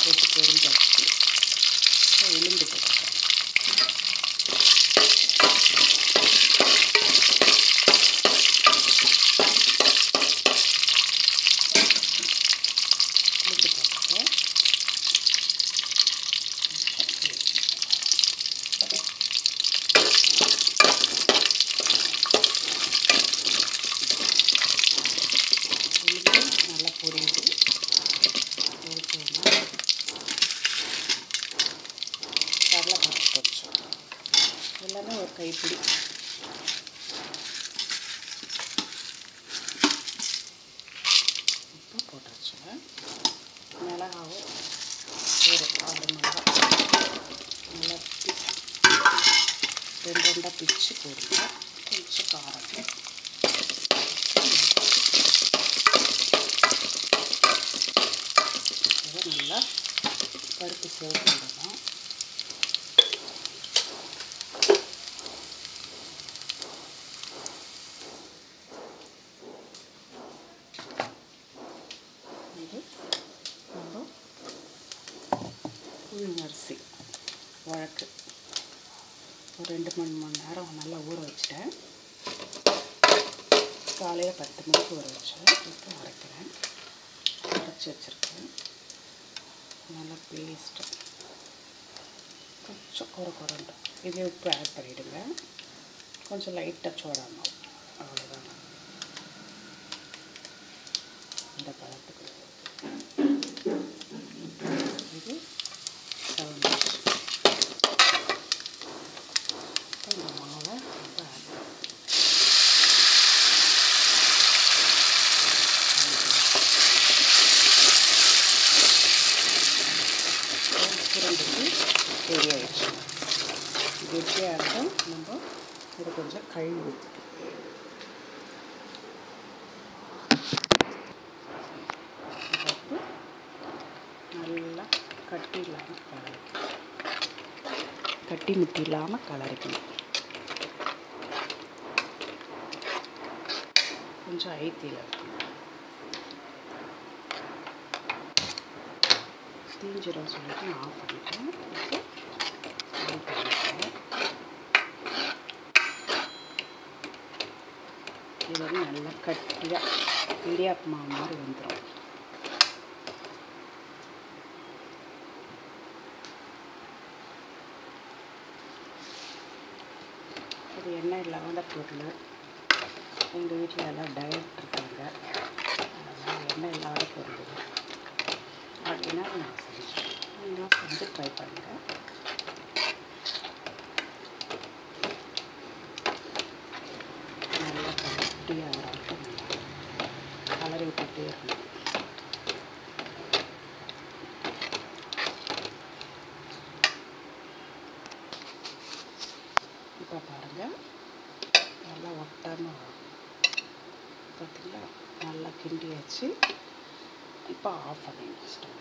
போட்டு பொரிஞ்சாச்சு இப்போ உளுந்து போட்டுக்கலாம் உளுந்து போட்டுட்டேன் உளுந்து நல்லா பொரியுது பொரிச்சோம்னா கடலைப்பருப்பு கொஞ்சம் எல்லாமே ஒரு கைப்பிடி உப்பு போட்டாச்சு மிளகாவும் ஒரு ஆறு மிளகா நல்லா பி ரெண்டு ரெண்டாக பிச்சு போடுங்க கொஞ்சம் காரம் இதை நல்லா பருப்பு சேவ் பண்ணிடலாம் இது நம்ம உளுந்தரிசி வழக்கு ஒரு ரெண்டு மணி மணி நேரம் நல்லா ஊற வச்சுட்டேன் காலையில் பத்து மணிக்கு ஊற வச்சேன் இப்போ அரைக்கிறேன் அரைச்சி வச்சுருக்கேன் நல்லா பேஸ்ட்டு கொஞ்சம் குறை குறண்டு இதே உப்பு ஆட் பண்ணிவிடுங்க கொஞ்சம் லைட்டாக சோடாமல் அவ்வளோதான் இந்த பழத்துக்கு இது செவந்துச்சு இந்த மாவை ரொம்ப ஆட் சுரண்டுக்கு ரெடி ஆயிடுச்சு கெட்டியாக இருக்கும் நம்ம இதை கொஞ்சம் கழுவி ஊற்றிட்டு போட்டு நல்லா கட்டி இல்லாமல் கலரிக்கணும் கட்டி முட்டி இல்லாமல் கலரிக்கணும் கொஞ்சம் ஐத்தியில் தீஞ்சிரும் சொல்லிட்டு நான் ஆஃப் பண்ணிட்டேன் இப்போ on பண்ணிட்டேன். இது வந்து நல்லா கட்டியாக இடியாப்பு மாவு மாதிரி வந்துடும் இது எண்ணெய் இல்லாத பொருள் எங்கள் வீட்டில் எல்லாம் டயட் இருக்காங்க அதனால் எண்ணெய் இல்லாத பொருள் இது. அப்படின்னா நான் செஞ்சேன் நீங்களும் செஞ்சு ட்ரை பண்ணுங்கள் நல்லா கட்டியாக வராட்டும் கலரி விட்டுட்டே இருக்கணும் இப்போ பாருங்கள் நல்லா ஒட்டாமல் வரும் பார்த்தீங்களா நல்லா கிண்டியாச்சு இப்போ ஆஃப் பண்ணிடணும் ஸ்டவ்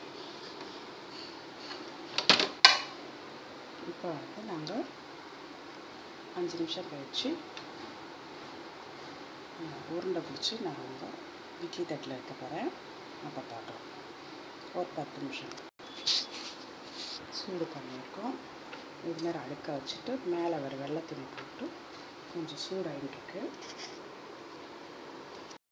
இப்போ வந்து நாங்கள் அஞ்சு நிமிஷம் கழிச்சு அஹ், உருண்டை பிடிச்சி நான் வந்து இட்லி தட்டில் வைக்க போகிறேன் அப்போ பார்க்கலாம் ஒரு பத்து நிமிஷம் சூடு பண்ணியிருக்கோம் இது மாதிரி அடுக்க வச்சுட்டு மேலே வர வெள்ளை துணி போட்டு கொஞ்சம் சூடாகிட்டுருக்கு